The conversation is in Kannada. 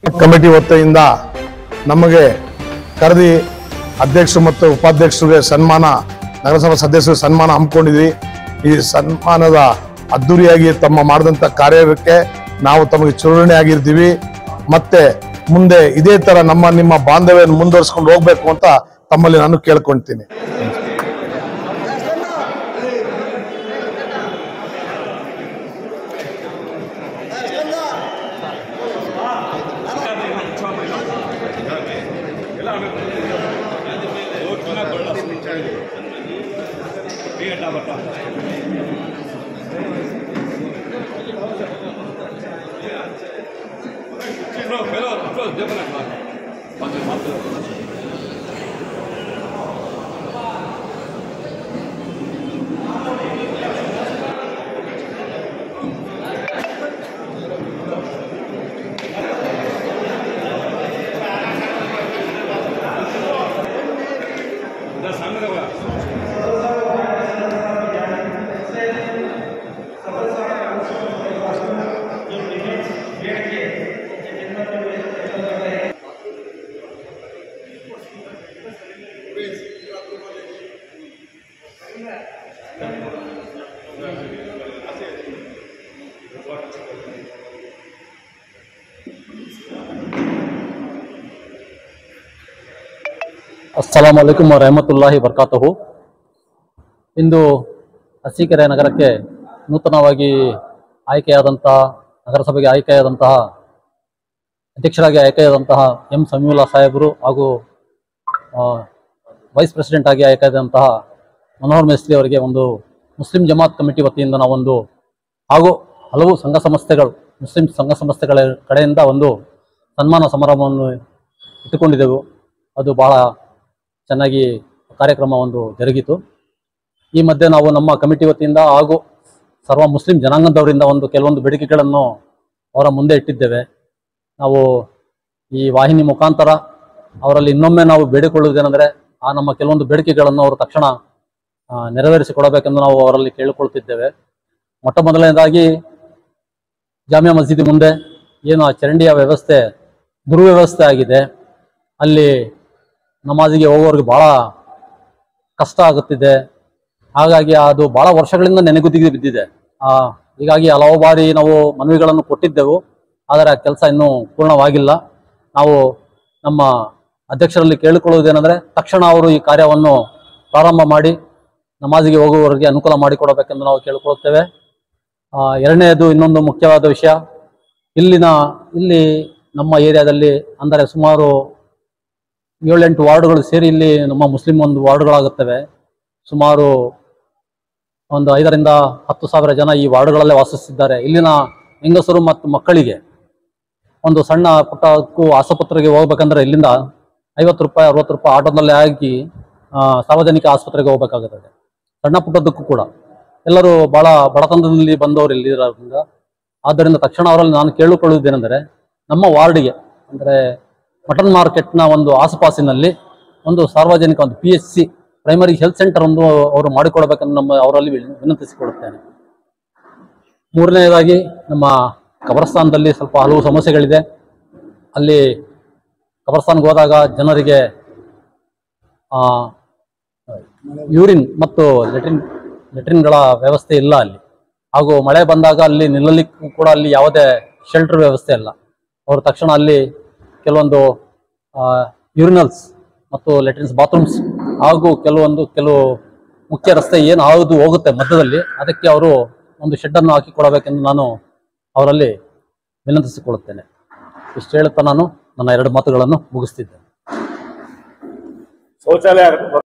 ಕಮಿಟಿ ವತಿಯಿಂದ ನಮಗೆ ಕರೆದಿ ಅಧ್ಯಕ್ಷರು ಮತ್ತು ಉಪಾಧ್ಯಕ್ಷರಿಗೆ ಸನ್ಮಾನ ನಗರಸಭಾ ಸದಸ್ಯರು ಸನ್ಮಾನ ಹಮ್ಮಿಕೊಂಡಿದ್ವಿ ಈ ಸನ್ಮಾನದ ಅದ್ದೂರಿಯಾಗಿ ತಮ್ಮ ಮಾಡಿದಂಥ ಕಾರ್ಯಕ್ಕೆ ನಾವು ತಮಗೆ ಚುರುಣೆ ಆಗಿರ್ತೀವಿ ಮತ್ತೆ ಮುಂದೆ ಇದೇ ತರ ನಮ್ಮ ನಿಮ್ಮ ಬಾಂಧವ್ಯ ಮುಂದುವರಿಸ್ಕೊಂಡು ಹೋಗ್ಬೇಕು ಅಂತ ತಮ್ಮಲ್ಲಿ ನಾನು ಕೇಳ್ಕೊಳ್ತೀನಿ ಅಸ್ಸಲಾಂ ವಲೈಕುಮ್ ವರಹಮತುಲ್ಲಾಹಿ ಬರ್ಕಾತಹು ಇಂದು ಅರಸೀಕೆರೆ ನಗರಕ್ಕೆ ನೂತನವಾಗಿ ಆಯ್ಕೆಯಾದಂತಹ ನಗರಸಭೆಗೆ ಆಯ್ಕೆಯಾದಂತಹ ಅಧ್ಯಕ್ಷರಾಗಿ ಆಯ್ಕೆಯಾದಂತಹ ಎಂ ಸಮೀವುಲ್ಲಾ ಸಾಹೇಬರು ಹಾಗೂ ಆ, ವೈಸ್ ಪ್ರೆಸಿಡೆಂಟ್ ಆಗಿ ಆಯ್ಕೆಯಾದಂತಹ ಮನೋಹರ್ ಮೇಸ್ತ್ರಿ ಅವರಿಗೆ ಒಂದು ಮುಸ್ಲಿಂ ಜಮಾತ್ ಕಮಿಟಿ ವತಿಯಿಂದ ನಾವೊಂದು ಹಾಗೂ ಹಲವು ಸಂಘ ಸಂಸ್ಥೆಗಳು ಮುಸ್ಲಿಂ ಸಂಘ ಸಂಸ್ಥೆಗಳ ಕಡೆಯಿಂದ ಒಂದು ಸನ್ಮಾನ ಸಮಾರಂಭವನ್ನು ಇಟ್ಟುಕೊಂಡಿದ್ದೆವು ಅದು ಬಹಳ ಚೆನ್ನಾಗಿ ಕಾರ್ಯಕ್ರಮ ಒಂದು ಜರುಗಿತು ಈ ಮಧ್ಯೆ ನಾವು ನಮ್ಮ ಕಮಿಟಿ ವತಿಯಿಂದ ಹಾಗೂ ಸರ್ವ ಮುಸ್ಲಿಂ ಜನಾಂಗದವರಿಂದ ಒಂದು ಕೆಲವೊಂದು ಬೇಡಿಕೆಗಳನ್ನು ಅವರ ಮುಂದೆ ಇಟ್ಟಿದ್ದೇವೆ ನಾವು ಈ ವಾಹಿನಿ ಮುಖಾಂತರ ಅವರಲ್ಲಿ ಇನ್ನೊಮ್ಮೆ ನಾವು ಬೇಡಿಕೊಳ್ಳುವುದೇನೆಂದರೆ ಆ ನಮ್ಮ ಕೆಲವೊಂದು ಬೇಡಿಕೆಗಳನ್ನು ಅವರು ತಕ್ಷಣ ಆ, ನೆರವೇರಿಸಿಕೊಡಬೇಕೆಂದು ನಾವು ಅವರಲ್ಲಿ ಕೇಳಿಕೊಳ್ತಿದ್ದೇವೆ ಮೊಟ್ಟ ಮೊದಲನೇದಾಗಿ ಜಾಮಿಯಾ ಮಸೀದಿ ಮುಂದೆ ಏನು ಆ ಚರಂಡಿಯ ವ್ಯವಸ್ಥೆ ದುರ್ವ್ಯವಸ್ಥೆ ಆಗಿದೆ ಅಲ್ಲಿ ನಮಾಜಿಗೆ ಹೋಗೋರಿಗೆ ಬಹಳ ಕಷ್ಟ ಆಗುತ್ತಿದೆ ಹಾಗಾಗಿ ಅದು ಬಹಳ ವರ್ಷಗಳಿಂದ ನೆನೆಗುದಿಗೆ ಬಿದ್ದಿದೆ ಆ ಹೀಗಾಗಿ ಹಲವು ಬಾರಿ ನಾವು ಮನವಿಗಳನ್ನು ಕೊಟ್ಟಿದ್ದೆವು ಆದರೆ ಆ ಕೆಲಸ ಇನ್ನೂ ಪೂರ್ಣವಾಗಿಲ್ಲ ನಾವು ನಮ್ಮ ಅಧ್ಯಕ್ಷರಲ್ಲಿ ಕೇಳಿಕೊಳ್ಳುವುದೇನೆಂದರೆ ತಕ್ಷಣ ಅವರು ಈ ಕಾರ್ಯವನ್ನು ಪ್ರಾರಂಭ ಮಾಡಿ ನಮಾಜಿಗೆ ಹೋಗುವವರಿಗೆ ಅನುಕೂಲ ಮಾಡಿಕೊಡಬೇಕೆಂದು ನಾವು ಕೇಳಿಕೊಳ್ಳುತ್ತೇವೆ ಆ, ಎರಡನೆಯದು ಇನ್ನೊಂದು ಮುಖ್ಯವಾದ ವಿಷಯ ಇಲ್ಲಿನ ಇಲ್ಲಿ ನಮ್ಮ ಏರಿಯಾದಲ್ಲಿ ಅಂದರೆ ಸುಮಾರು ಏಳೆಂಟು ವಾರ್ಡ್ಗಳು ಸೇರಿ ಇಲ್ಲಿ ನಮ್ಮ ಮುಸ್ಲಿಂ ಒಂದು ವಾರ್ಡ್ಗಳಾಗುತ್ತವೆ ಸುಮಾರು ಒಂದು ಐದರಿಂದ ಹತ್ತು ಸಾವಿರ ಜನ ಈ ವಾರ್ಡ್ಗಳಲ್ಲೇ ವಾಸಿಸುತ್ತಿದ್ದಾರೆ ಇಲ್ಲಿನ ಹೆಂಗಸರು ಮತ್ತು ಮಕ್ಕಳಿಗೆ ಒಂದು ಸಣ್ಣ ಪುಟ್ಟಕ್ಕೂ ಆಸ್ಪತ್ರೆಗೆ ಹೋಗ್ಬೇಕಂದ್ರೆ ಇಲ್ಲಿಂದ ಐವತ್ತು ರೂಪಾಯಿ ಅರವತ್ತು ರೂಪಾಯಿ ಆಟೋದಲ್ಲೇ ಹಾಕಿ ಆ, ಸಾರ್ವಜನಿಕ ಆಸ್ಪತ್ರೆಗೆ ಹೋಗ್ಬೇಕಾಗುತ್ತದೆ ಸಣ್ಣ ಪುಟ್ಟದಕ್ಕೂ ಕೂಡ ಎಲ್ಲರೂ ಬಹಳ ಬಡತನದಲ್ಲಿ ಬಂದವರು ಇಲ್ಲಿರೋದ್ರಿಂದ ಆದ್ದರಿಂದ ತಕ್ಷಣ ಅವರಲ್ಲಿ ನಾನು ಕೇಳಿಕೊಳ್ಳುವುದೇನೆಂದರೆ ನಮ್ಮ ವಾರ್ಡ್ಗೆ ಅಂದರೆ ಮಟನ್ ಮಾರ್ಕೆಟ್ನ ಒಂದು ಆಸುಪಾಸಿನಲ್ಲಿ ಒಂದು ಸಾರ್ವಜನಿಕ ಒಂದು P H C primary health centre ಒಂದು ಅವರು ಮಾಡಿಕೊಡಬೇಕೆಂದು ನಮ್ಮ ಅವರಲ್ಲಿ ವಿನ- ವಿನಂತಿಸಿಕೊಳ್ಳುತ್ತೇನೆ ಮೂರನೆಯದಾಗಿ ನಮ್ಮ ಕಬರಸ್ಥಾನದಲ್ಲಿ ಸ್ವಲ್ಪ ಹಲವು ಸಮಸ್ಯೆಗಳಿದೆ ಅಲ್ಲಿ ಕಬರಸ್ಥಾನ್ಗೆ ಹೋದಾಗ ಜನರಿಗೆ ಆ, ಯೂರಿನ್ ಮತ್ತು ಲೆಟ್ರಿನ್ ಲೆಟ್ರಿನ್ಗಳ ವ್ಯವಸ್ಥೆ ಇಲ್ಲ ಅಲ್ಲಿ ಹಾಗೂ ಮಳೆ ಬಂದಾಗ ಅಲ್ಲಿ ನಿಲ್ಲಲಿಕ್ಕೂ ಕೂಡ ಅಲ್ಲಿ ಯಾವುದೇ ಶೆಲ್ಟರ್ ವ್ಯವಸ್ಥೆ ಇಲ್ಲ ಅವರು ತಕ್ಷಣ ಅಲ್ಲಿ ಕೆಲವೊಂದು ಯೂರಿನಲ್ಸ್ ಮತ್ತು ಲೆಟ್ರಿನ್ಸ್ ಬಾತ್ರೂಮ್ಸ್ ಹಾಗೂ ಕೆಲವೊಂದು ಕೆಲವು ಮುಖ್ಯ ರಸ್ತೆ ಏನು ಹಾದು ಹೋಗುತ್ತೆ ಮಧ್ಯದಲ್ಲಿ ಅದಕ್ಕೆ ಅವರು ಒಂದು ಶೆಡ್ಡನ್ನು ಹಾಕಿ ಕೊಡಬೇಕೆಂದು ನಾನು ಅವರಲ್ಲಿ ವಿನಂತಿಸಿಕೊಳ್ಳುತ್ತೇನೆ ಇಷ್ಟು ಹೇಳುತ್ತಾ ನಾನು ನನ್ನ ಎರಡು ಮಾತುಗಳನ್ನು ಮುಗಿಸ್ತಿದ್ದೇನೆ ಶೌಚಾಲಯ